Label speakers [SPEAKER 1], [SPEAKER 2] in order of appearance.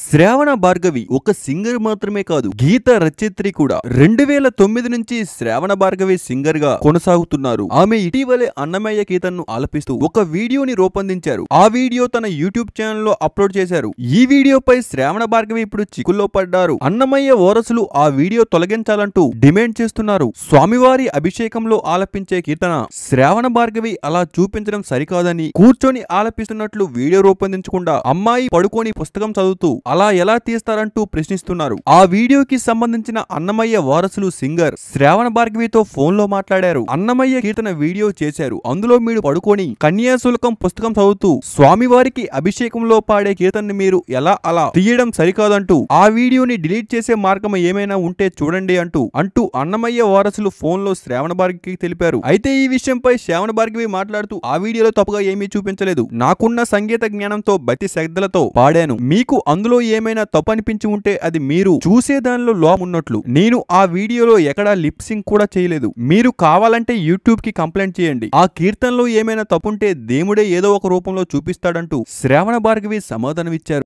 [SPEAKER 1] శ్రావణ భార్గవి ఒక సింగర్ మాత్రమే కాదు గీత రచయిత్రి కూడా రెండు వేల తొమ్మిది నుంచి శ్రావణ భార్గవి సింగర్ గా కొనసాగుతున్నారు ఆమె ఇటీవలే అన్నమయ్య గీతను ఆలపిస్తూ ఒక వీడియోని రూపొందించారు ఆ వీడియో తన యూట్యూబ్ ఛానల్ లో అప్లోడ్ చేశారు ఈ వీడియోపై శ్రావణ భార్గవి ఇప్పుడు చిక్కుల్లో పడ్డారు అన్నమయ్య ఓరసులు ఆ వీడియో తొలగించాలంటూ డిమాండ్ చేస్తున్నారు స్వామివారి అభిషేకంలో ఆలపించే కీర్తన శ్రావణ భార్గవి అలా చూపించడం సరికాదని కూర్చొని ఆలపిస్తున్నట్లు వీడియో రూపొందించకుండా అమ్మాయి పడుకొని పుస్తకం చదువుతూ అలా ఎలా తీస్తారంటూ ప్రశ్నిస్తున్నారు ఆ వీడియోకి సంబంధించిన అన్నమయ్య వారసులు సింగర్ శ్రావణ భార్గవితో ఫోన్ లో మాట్లాడారు అన్నమయ్య కీర్తన వీడియో చేశారు అందులో మీరు పడుకొని కన్యాశుల్కం పుస్తకం చదువుతూ స్వామివారికి అభిషేకంలో పాడే కీర్తనని మీరు ఎలా అలా తీయడం సరికాదంటూ ఆ వీడియోని డిలీట్ చేసే మార్గం ఏమైనా ఉంటే చూడండి అంటూ అంటూ అన్నమయ్య వారసులు ఫోన్ లో శ్రావణ భార్గవికి తెలిపారు అయితే ఈ విషయంపై శ్రావణ భార్గవి మాట్లాడుతూ ఆ వీడియోలో తప్పుగా ఏమీ చూపించలేదు నాకున్న సంగీత జ్ఞానంతో బతి శ్రద్ధలతో పాడాను మీకు అందులో ఏమైనా తప్పు అనిపించి ఉంటే అది మీరు చూసే దానిలో లోపం ఉన్నట్లు నేను ఆ వీడియోలో ఎక్కడా లిప్ సింక్ కూడా చేయలేదు మీరు కావాలంటే యూట్యూబ్ కి కంప్లైంట్ చేయండి ఆ కీర్తనలో ఏమైనా తప్పుంటే దేవుడే ఏదో ఒక రూపంలో చూపిస్తాడంటూ శ్రావణ భార్గవి సమాధానమిచ్చారు